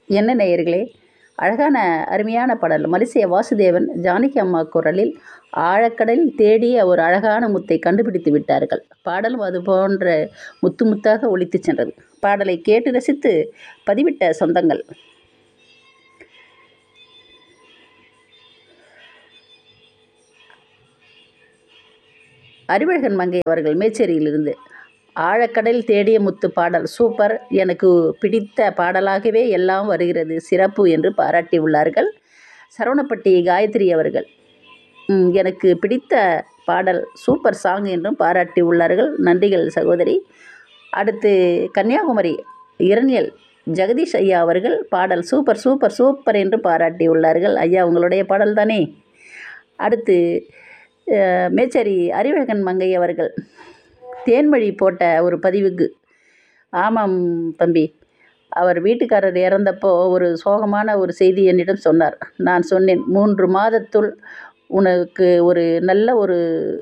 என்ன நேயர்களே அழகான அருமையான பாடல் மலிசிய வாசுதேவன் ஜானகி அம்மா குரலில் ஆழக்கடலில் தேடிய ஒரு அழகான முத்தை கண்டுபிடித்து விட்டார்கள் பாடலும் அது போன்ற முத்து முத்தாக ஒலித்து சென்றது பாடலை கேட்டு ரசித்து பதிவிட்ட சொந்தங்கள் அறிவழகன் மங்கை அவர்கள் மேச்சேரியிலிருந்து ஆழக்கடல் தேடிய முத்து பாடல் சூப்பர் எனக்கு பிடித்த பாடலாகவே எல்லாம் வருகிறது சிறப்பு என்று பாராட்டியுள்ளார்கள் சரவணப்பட்டி காயத்ரி அவர்கள் ம், எனக்கு பிடித்த பாடல் சூப்பர் சாங் என்றும் பாராட்டியுள்ளார்கள் நன்றிகள் சகோதரி அடுத்து கன்னியாகுமரி இரணியல் ஜெகதீஷ் ஐயா அவர்கள் பாடல் சூப்பர் சூப்பர் சூப்பர் என்று பாராட்டியுள்ளார்கள் ஐயா உங்களுடைய பாடல் தானே அடுத்து அஹ், மேச்சேரி அறிவழகன் மங்கை அவர்கள் தேன்மொழி போட்ட ஒரு பதிவுக்கு ஆமாம் தம்பி அவர் வீட்டுக்காரர் இறந்தப்போ ஒரு சோகமான ஒரு செய்தி என்னிடம் சொன்னார் நான் சொன்னேன் மூன்று மாதத்துள் உனக்கு ஒரு நல்ல ஒரு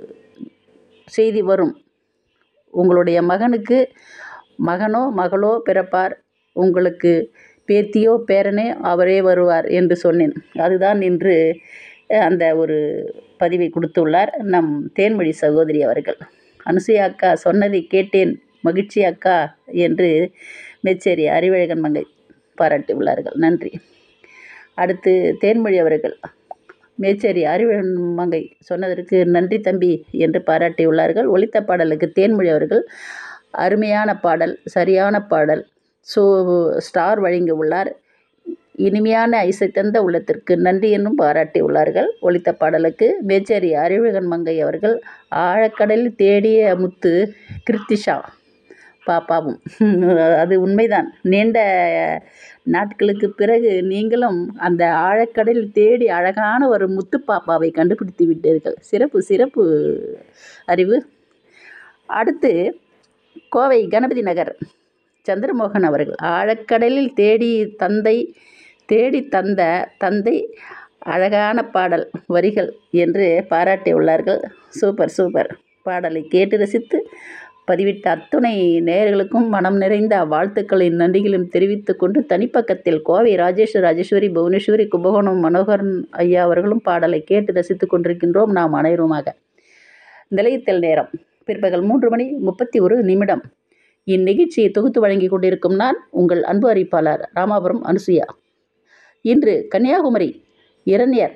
செய்தி வரும் உங்களுடைய மகனுக்கு மகனோ மகளோ பிறப்பார் உங்களுக்கு பேத்தியோ பேரனே அவரே வருவார் என்று சொன்னேன் அதுதான் இன்று அஹ், அந்த ஒரு பதிவை கொடுத்துள்ளார் நம் தேன்மொழி சகோதரி அவர்கள் அனுசூயா அக்கா சொன்னதை கேட்டேன் மகிழ்ச்சி அக்கா என்று மேச்சேரி அறிவழகன் மங்கை பாராட்டியுள்ளார்கள் நன்றி அடுத்து தேன்மொழி அவர்கள் மேச்சேரி அறிவழகன் மங்கை சொன்னதற்கு நன்றி தம்பி என்று பாராட்டியுள்ளார்கள் ஒலித்த பாடலுக்கு தேன்மொழி அவர்கள் அருமையான பாடல் சரியான பாடல் ஸோ ஸ்டார் வழங்கியுள்ளார் இனிமையான இசை தந்த உள்ளத்திற்கு நன்றி என்னும் பாராட்டியுள்ளார்கள் ஒலித்த பாடலுக்கு மேச்சேரி அறிவழகன் மங்கை அவர்கள் ஆழக்கடலில் தேடிய முத்து கிருத்திஷா பாப்பாவும் அது உண்மைதான் நீண்ட நாட்களுக்கு பிறகு நீங்களும் அந்த ஆழக்கடலில் தேடி அழகான ஒரு முத்து பாப்பாவை கண்டுபிடித்து விட்டீர்கள் சிறப்பு சிறப்பு அறிவு அடுத்து கோவை கணபதி நகர் சந்திரமோகன் அவர்கள் ஆழக்கடலில் தேடி தந்தை தேடி தந்த தந்தை அழகான பாடல் வரிகள் என்று பாராட்டியுள்ளார்கள் சூப்பர் சூப்பர் பாடலை கேட்டு ரசித்து பதிவிட்ட அத்துணை நேயர்களுக்கும் மனம் நிறைந்த வாழ்த்துக்களின் நன்றிகளும் தெரிவித்துக் கொண்டு தனிப்பக்கத்தில் கோவை ராஜேஷ் ராஜேஸ்வரி புவனேஸ்வரி கும்பகோணம் மனோகரன் ஐயா அவர்களும் பாடலை கேட்டு ரசித்துக் கொண்டிருக்கின்றோம் நாம் அனைவருமாக நிலையத்தில் நேரம் பிற்பகல் மூன்று மணி முப்பத்தி ஒரு நிமிடம் இந்நிகழ்ச்சியை தொகுத்து வழங்கி கொண்டிருக்கும் நான் உங்கள் அன்பு அறிவிப்பாளர் ராமாபுரம் அனுசுயா இன்று கன்னியாகுமரி இரண்யர்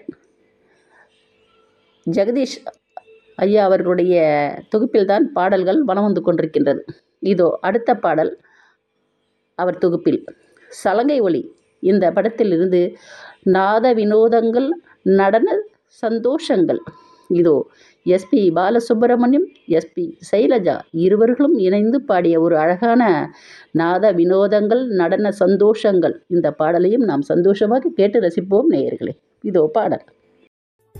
ஜெகதீஷ் ஐயா அவர்களுடைய தொகுப்பில்தான் பாடல்கள் வலம் வந்து கொண்டிருக்கின்றது இதோ அடுத்த பாடல் அவர் தொகுப்பில் சலங்கை ஒலி இந்த படத்திலிருந்து நாத வினோதங்கள் நடன சந்தோஷங்கள் இதோ எஸ்பி பாலசுப்ரமணியம் எஸ்பி சைலஜா இருவர்களும் இணைந்து பாடிய ஒரு அழகான நாத வினோதங்கள் நடன சந்தோஷங்கள் இந்த பாடலையும் நாம் சந்தோஷமாக கேட்டு ரசிப்போம் நேயர்களே இதோ பாடல்